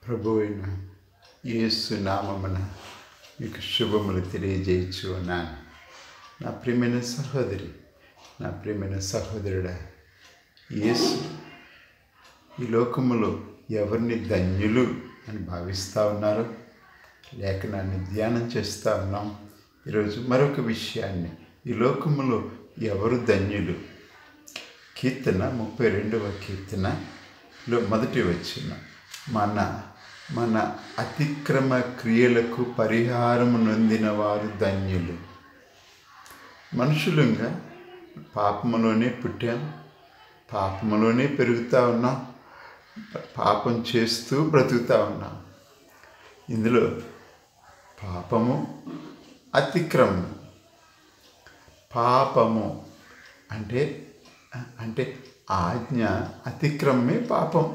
ప్రభు అయిన యేసు నామమున మీకు శుభములు తెలియజేయచ్చు అన్నాను నా ప్రియమైన సహోదరి నా ప్రియమైన సహోదరుడా యేసు ఈ లోకములో ఎవరిని ధన్యులు అని భావిస్తూ ఉన్నారు లేఖనాన్ని ధ్యానం చేస్తూ ఉన్నాం ఈరోజు మరొక విషయాన్ని ఈ లోకములో ఎవరు ధన్యులు కీర్తన ముప్పై రెండవ కీర్తనలో మొదటి వచ్చిన మన మన అతిక్రమ క్రియలకు పరిహారము నొందిన వారు ధన్యులు మనుషులంగా పాపములోనే పుట్టాం పాపములోనే పెరుగుతూ ఉన్నాం పాపం చేస్తూ బ్రతుకుతూ ఉన్నాం ఇందులో పాపము అతిక్రమము పాపము అంటే అంటే ఆజ్ఞ అతిక్రమమే పాపం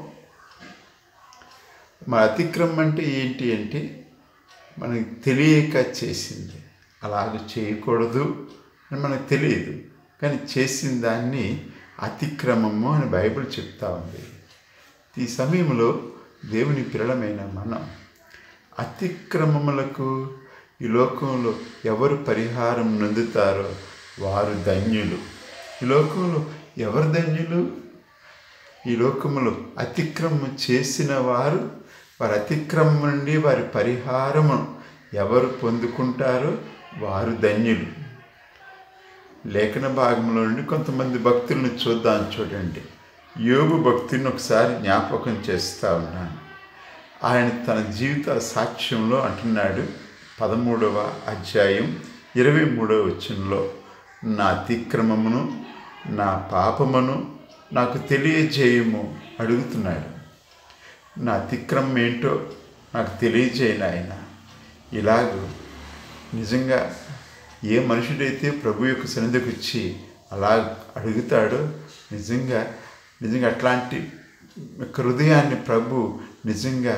మన అతిక్రమం అంటే ఏంటి అంటే మనకి తెలియక చేసింది అలాగ చేయకూడదు అని మనకు తెలియదు కానీ చేసిన దాన్ని అతిక్రమము అని బైబిల్ చెప్తా ఉంది ఈ సమయంలో దేవుని పిల్లలమైన మనం అతిక్రమములకు ఈ లోకంలో ఎవరు పరిహారం నొందుతారో వారు ధన్యులు ఈ లోకంలో ఎవరు ధన్యులు ఈ లోకములో అతిక్రమం చేసిన వారు వారి అతిక్రమం నుండి వారి పరిహారము ఎవరు పొందుకుంటారో వారు ధన్యులు లేఖన భాగంలో నుండి కొంతమంది భక్తులను చూద్దాం చూడండి యోగు భక్తుని ఒకసారి జ్ఞాపకం చేస్తూ ఉన్నాను ఆయన తన జీవిత సాక్ష్యంలో అంటున్నాడు పదమూడవ అధ్యాయం ఇరవై మూడవ వచనంలో నా అతిక్రమమును నా పాపమును నాకు తెలియజేయము అడుగుతున్నాడు నా అతిక్రమం ఏంటో నాకు తెలియజేయను ఆయన ఇలాగూ నిజంగా ఏ మనుషుడైతే ప్రభు యొక్క సన్నిధికి వచ్చి అలా అడుగుతాడో నిజంగా నిజంగా అట్లాంటి హృదయాన్ని ప్రభు నిజంగా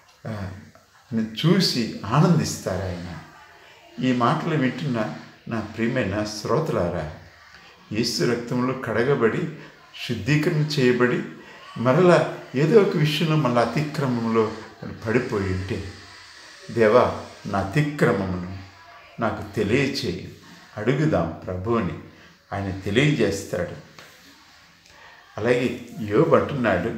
చూసి ఆనందిస్తారు ఆయన ఈ మాటలు వింటున్న నా ప్రియమైన శ్రోతలారా యేసు రక్తంలో కడగబడి శుద్ధీకరణ చేయబడి మరలా ఏదో ఒక విషయంలో మళ్ళీ అతిక్రమంలో పడిపోయి ఉంటే దేవా నా అతిక్రమమును నాకు తెలియచేయి అడుగుదాం ప్రభువుని ఆయన తెలియజేస్తాడు అలాగే యోబు అంటున్నాడు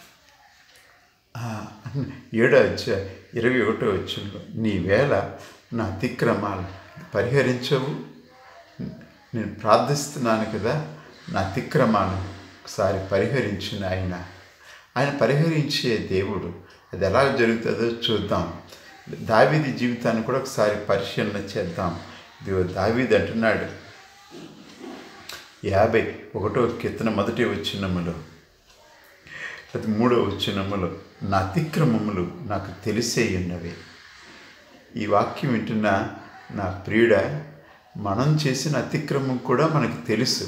ఏడో వచ్చా ఇరవై ఒకటో వచ్చంలో నీ వేళ నా అతిక్రమాలు పరిహరించవు నేను ప్రార్థిస్తున్నాను కదా నా అతిక్రమాలు ఒకసారి పరిహరించిన ఆయన ఆయన పరిహరించే దేవుడు అది ఎలా జరుగుతుందో చూద్దాం దావీది జీవితాన్ని కూడా ఒకసారి పరిశీలన చేద్దాం ఇదిగో దావీది అంటున్నాడు యాభై ఒకటో కీర్తన మొదటి వచ్చినములో అది మూడో వచ్చినములో నా అతిక్రమములు నాకు తెలిసే ఉన్నవి ఈ వాక్యం వింటున్న నా ప్రియుడ మనం చేసిన అతిక్రమం కూడా మనకు తెలుసు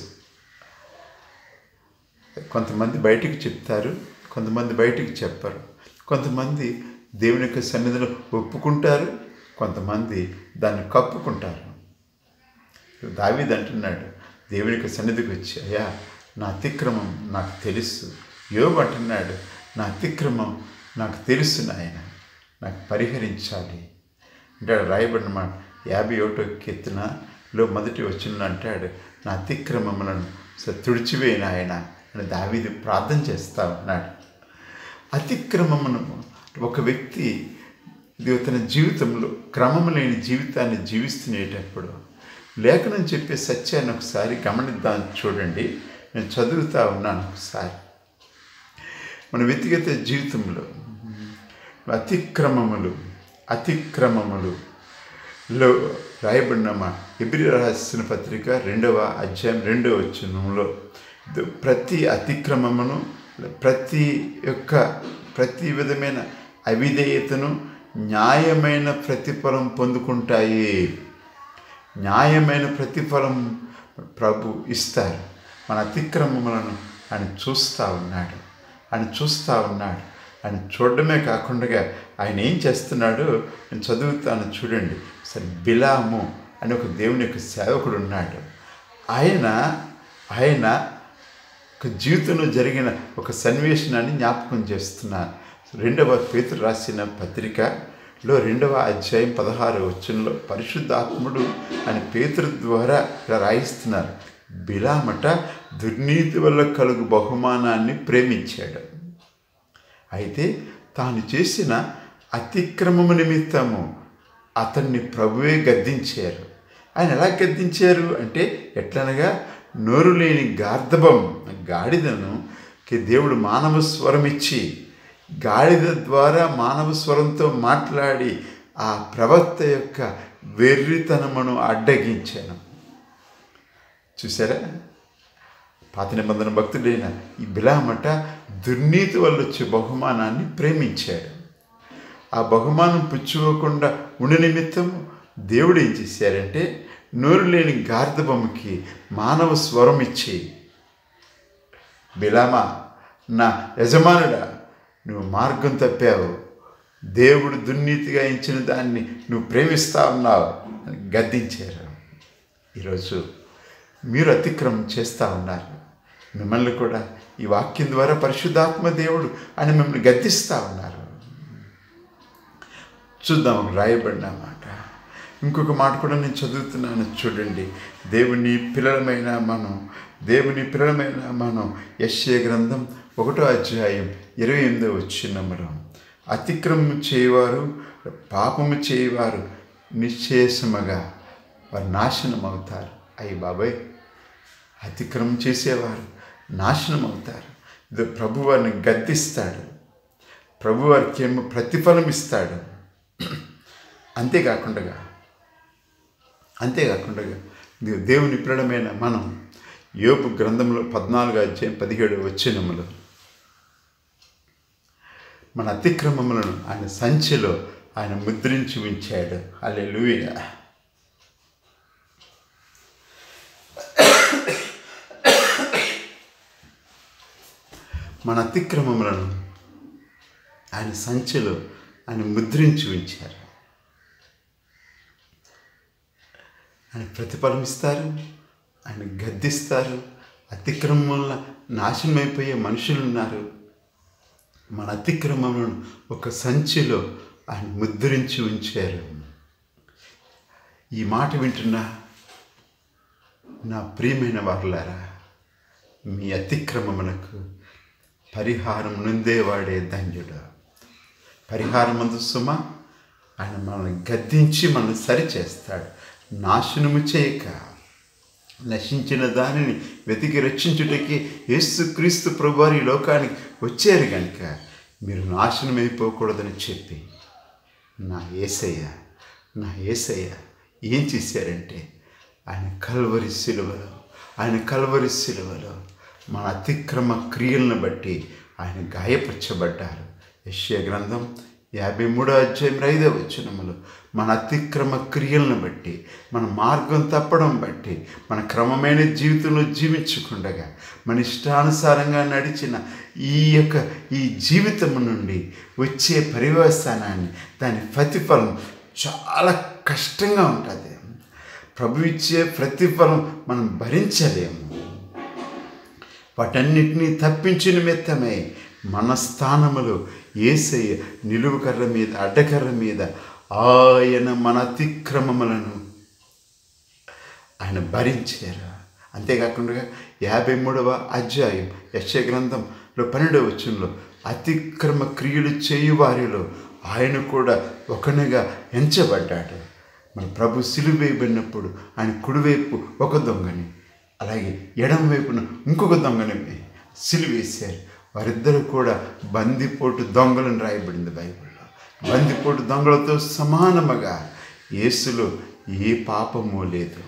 కొంతమంది బయటికి చెప్తారు కొంతమంది బయటికి చెప్పరు కొంతమంది దేవుని యొక్క సన్నిధిలో ఒప్పుకుంటారు కొంతమంది దాన్ని కప్పుకుంటారు దావీది అంటున్నాడు దేవుని యొక్క సన్నిధికి వచ్చి అయ్యా నా అతిక్రమం నాకు తెలుసు యోగు అంటున్నాడు నా అతిక్రమం నాకు తెలుసు నాయన నాకు పరిహరించాలి అంటాడు రాయబడిన మాట యాభై ఒకటో కీర్తనలో మొదటి వచ్చిన అంటాడు నా అతిక్రమములను తుడిచివేయను ఆయన అని దావీది ప్రార్థన చేస్తా ఉన్నాడు అతిక్రమమును ఒక వ్యక్తి ఇది తన జీవితంలో క్రమం లేని జీవితాన్ని జీవిస్తునేటప్పుడు లేఖనం చెప్పే సత్యాన్ని ఒకసారి గమనిద్దాం చూడండి నేను చదువుతా ఉన్నాను ఒకసారి మన వ్యక్తిగత జీవితంలో అతిక్రమములు అతిక్రమములు లో రాయబడిన మా ఎబ్రి రాసిన పత్రిక రెండవ అధ్యాయం రెండవ వచనంలో ప్రతి అతిక్రమమును ప్రతి యొక్క ప్రతి విధమైన అవిధేయతను న్యాయమైన ప్రతిఫలం పొందుకుంటాయి న్యాయమైన ప్రతిఫలం ప్రభు ఇస్తారు మన అతిక్రమములను ఆయన చూస్తూ ఉన్నాడు ఆయన చూస్తూ ఉన్నాడు ఆయన చూడడమే కాకుండా ఆయన ఏం చేస్తున్నాడు నేను చదువుతాను చూడండి సరే బిలాము అని ఒక దేవుని యొక్క సేవకుడు ఉన్నాడు ఆయన ఆయన ఒక జీవితంలో జరిగిన ఒక సన్నివేశనాన్ని జ్ఞాపకం చేస్తున్నాను రెండవ పేతురు రాసిన పత్రికలో రెండవ అధ్యాయం పదహారు వచ్చంలో పరిశుద్ధాత్ముడు అని పేతురు ద్వారా ఇలా రాయిస్తున్నారు బిలామట దుర్నీతి వల్ల కలుగు బహుమానాన్ని ప్రేమించాడు అయితే తాను చేసిన అతిక్రమము నిమిత్తము అతన్ని ప్రభువే గద్దించారు ఆయన ఎలా గద్దించారు అంటే ఎట్లనగా నోరు లేని గార్ధబం గాడిదను కి దేవుడు మానవ స్వరం ఇచ్చి గాడిద ద్వారా మానవ స్వరంతో మాట్లాడి ఆ ప్రవక్త యొక్క వెర్రితనమును అడ్డగించాను చూసారా పాత నిబంధన భక్తుడైన ఈ బిలామట దుర్నీతి వల్ల వచ్చే బహుమానాన్ని ప్రేమించాడు ఆ బహుమానం పుచ్చుకోకుండా ఉండి నిమిత్తం దేవుడు ఏం చేశారంటే నోరు లేని గార్ధబొమ్మకి మానవ స్వరం ఇచ్చి బిలామా నా యజమానుడా నువ్వు మార్గం తప్పావు దేవుడు దుర్నీతిగా ఇచ్చిన దాన్ని నువ్వు ప్రేమిస్తా ఉన్నావు అని గద్దించారు ఈరోజు మీరు అతిక్రమం చేస్తూ ఉన్నారు మిమ్మల్ని కూడా ఈ వాక్యం ద్వారా పరిశుద్ధాత్మ దేవుడు అని మిమ్మల్ని గద్దిస్తూ ఉన్నారు చూద్దాం ఒక రాయబడిన మాట ఇంకొక మాట కూడా నేను చదువుతున్నాను చూడండి దేవుని పిల్లలమైన మనం దేవుని పిల్లలమైన మనం యశ్య గ్రంథం ఒకటో అధ్యాయం ఇరవై ఎనిమిదో వచ్చినమ్మలో అతిక్రమం చేయవారు పాపము చేయవారు నిశ్చేషముగా వారు నాశనం అవుతారు అయ్యి బాబాయ్ అతిక్రమం చేసేవారు నాశనం అవుతారు ఇది ప్రభు వారిని గద్దిస్తాడు ప్రభు వారికి ఏమో ప్రతిఫలం ఇస్తాడు అంతేకాకుండా అంతేకాకుండా దే- దేవుని పిల్లడమైన మనం యోపు గ్రంథంలో పద్నాలుగు అధ్యాయం పదిహేడు వచ్చినములు మన అతిక్రమములను ఆయన సంచిలో ఆయన ముద్రించి ఉంచాడు అల్లే మన అతిక్రమములను ఆయన సంచిలో ఆయన ముద్రించి ఉంచారు ఆయన ప్రతిఫలం ఇస్తారు ఆయన గద్దిస్తారు అతిక్రమం వల్ల నాశనం అయిపోయే మనుషులు ఉన్నారు మన అతిక్రమములను ఒక సంచిలో ఆయన ముద్రించి ఉంచారు ఈ మాట వింటున్నా నా ప్రియమైన వారులారా మీ అతిక్రమమునకు పరిహారం నుందేవాడే ధన్యుడు పరిహారం అందు సుమ ఆయన మనల్ని గద్దించి మనల్ని సరిచేస్తాడు నాశనము చేయక నశించిన దానిని వెతికి రక్షించుటకి యేసుక్రీస్తు ప్రభువారు ఈ లోకానికి వచ్చారు కనుక మీరు నాశనం అయిపోకూడదని చెప్పి నా ఏసయ్య నా ఏసయ్య ఏం చేశారంటే ఆయన కల్వరి సిలువలో ఆయన కల్వరి సిలువలో మన అతిక్రమ క్రియలను బట్టి ఆయన గాయపరచబడ్డారు యశ్య గ్రంథం యాభై మూడో అధ్యాయం ఐదో వచ్చినములు మన అతిక్రమ క్రియలను బట్టి మన మార్గం తప్పడం బట్టి మన క్రమమైన జీవితంలో జీవించకుండగా మన ఇష్టానుసారంగా నడిచిన ఈ యొక్క ఈ జీవితం నుండి వచ్చే పరివేశానాన్ని దాని ప్రతిఫలం చాలా కష్టంగా ఉంటుంది ప్రభు ఇచ్చే ప్రతిఫలం మనం భరించలేము వాటన్నిటినీ తప్పించి నిమిత్తమే మన స్థానములో ఏసయ్య నిలువు కర్ర మీద అడ్డకర్ర మీద ఆయన మన అతిక్రమములను ఆయన భరించారు అంతేకాకుండా యాభై మూడవ అధ్యాయం యశ గ్రంథంలో పన్నెండవ వచ్చంలో అతిక్రమ క్రియలు చేయు వారిలో ఆయన కూడా ఒకనిగా ఎంచబడ్డాడు మన ప్రభు సిలువేయబడినప్పుడు ఆయన కుడివైపు ఒక దొంగని అలాగే ఎడమ వైపున ఇంకొక దొంగని సిలువేశారు వారిద్దరూ కూడా బందిపోటు దొంగలను రాయబడింది బైబిల్లో బందిపోటు దొంగలతో సమానముగా యేసులో ఏ పాపము లేదు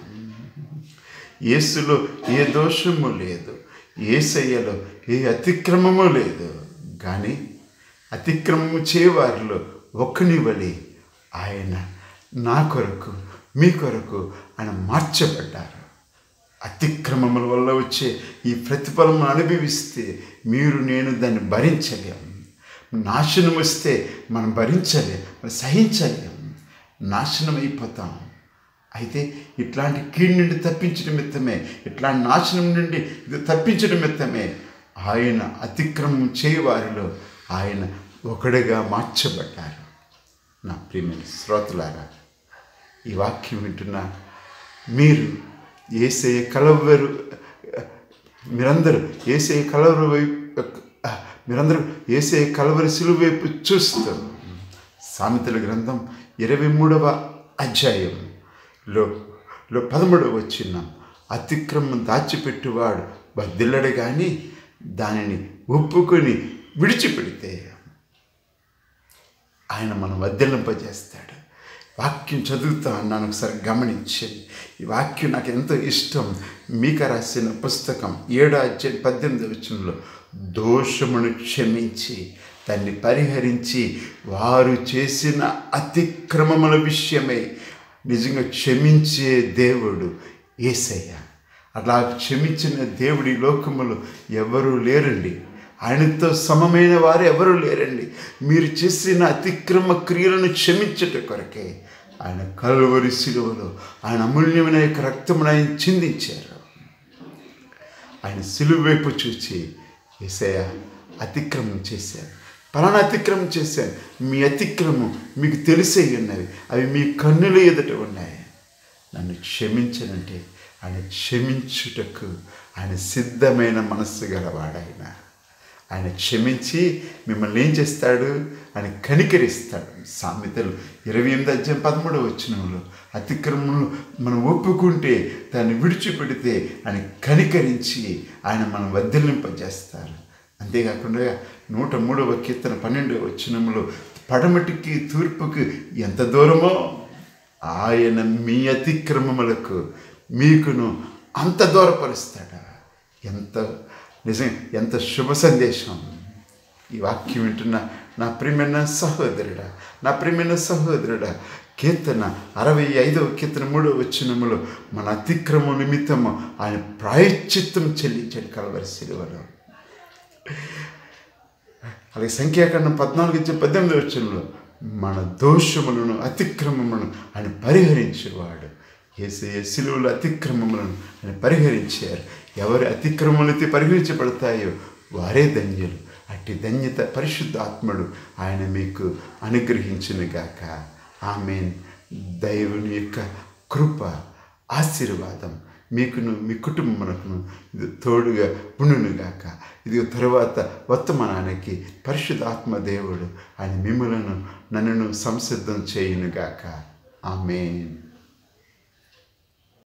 యేసులో ఏ దోషము లేదు ఏసయ్యలో ఏ అతిక్రమము లేదు కానీ అతిక్రమము చేయవారిలో ఒక్కని వలి ఆయన నా కొరకు మీ కొరకు ఆయన మార్చబడ్డారు అతిక్రమముల వల్ల వచ్చే ఈ ప్రతిఫలం అనుభవిస్తే మీరు నేను దాన్ని భరించలేము నాశనం వస్తే మనం భరించలేం మనం సహించలేం నాశనం అయిపోతాం అయితే ఇట్లాంటి కీడు నుండి తప్పించడం నిమిత్తమే ఇట్లాంటి నాశనం నుండి ఇది తప్పించడం నిమిత్తమే ఆయన అతిక్రమం చేయవారిలో ఆయన ఒకడిగా మార్చబడ్డారు నా ప్రియమైన శ్రోతలారా ఈ వాక్యం వింటున్న మీరు ఏసే కలవరు మీరందరూ ఏసే కలవరు వైపు మీరందరూ ఏసే కలవరి సిలువ వైపు చూస్తూ సామెతల గ్రంథం ఇరవై మూడవ అధ్యాయంలో లో పదమూడవ వచ్చిన అతిక్రమం దాచిపెట్టువాడు బద్దిల్లడు కానీ దానిని ఒప్పుకొని విడిచిపెడితే ఆయన మనం వద్దెల్లింపజేస్తాడు వాక్యం చదువుతా అన్నాను ఒకసారి గమనించండి ఈ వాక్యం నాకు ఎంతో ఇష్టం మీక రాసిన పుస్తకం ఏడో అధ్యాయం పద్దెనిమిది వచ్చంలో దోషమును క్షమించి దాన్ని పరిహరించి వారు చేసిన అతిక్రమముల విషయమై నిజంగా క్షమించే దేవుడు ఏసయ్య అలా క్షమించిన దేవుడి లోకములు ఎవరూ లేరండి ఆయనతో సమమైన వారు ఎవరు లేరండి మీరు చేసిన అతిక్రమ క్రియలను క్షమించట కొరకే ఆయన కలువరి సిలువలో ఆయన అమూల్యమైన యొక్క రక్తమును ఆయన చిందించారు ఆయన సిలువ వైపు చూచి ఏసయ్య అతిక్రమం చేశారు పలానా అతిక్రమం చేశాను మీ అతిక్రమం మీకు తెలిసే ఉన్నవి అవి మీ కన్నుల ఎదుట ఉన్నాయి నన్ను క్షమించనంటే ఆయన క్షమించుటకు ఆయన సిద్ధమైన మనస్సు గలవాడాయన ఆయన క్షమించి మిమ్మల్ని ఏం చేస్తాడు ఆయన కనికరిస్తాడు సామెతలు ఇరవై ఎనిమిది అధ్యాయం పదమూడవ వచ్చినంలో అతిక్రమంలో మనం ఒప్పుకుంటే దాన్ని విడిచిపెడితే ఆయన కనికరించి ఆయన మనం వదిలింపజేస్తారు అంతేకాకుండా నూట మూడవ కీర్తన పన్నెండవ వచ్చినంలో పడమటికి తూర్పుకి ఎంత దూరమో ఆయన మీ అతిక్రమములకు మీకును అంత దూరపరుస్తాడా ఎంత నిజం ఎంత శుభ సందేశం ఈ వాక్యం వింటున్న నా ప్రియమైన సహోదరుడా నా ప్రియమైన సహోదరుడా కీర్తన అరవై ఐదవ కీర్తన మూడవ వచ్చినములో మన అతిక్రమం నిమిత్తము ఆయన ప్రాయశ్చిత్తం చెల్లించాడు కలవరి సిలువలో అలాగే సంఖ్యాకాండం పద్నాలుగు ఇచ్చే పద్దెనిమిది వచ్చంలో మన దోషములను అతిక్రమములను ఆయన పరిహరించేవాడు ఏసే సిలువల అతిక్రమములను ఆయన పరిహరించారు ఎవరి అతిక్రమములైతే పరిహరించబడతాయో వారే ధన్యులు అట్టి ధన్యత పరిశుద్ధ ఆత్మడు ఆయన మీకు అనుగ్రహించునుగాక ఆమెన్ దైవుని యొక్క కృప ఆశీర్వాదం మీకును మీ కుటుంబమునకును ఇది తోడుగా ఉండునుగాక ఇది తరువాత వర్తమానానికి పరిశుద్ధాత్మ దేవుడు ఆయన మిమ్మలను నన్ను సంసిద్ధం చేయునుగాక ఆమెన్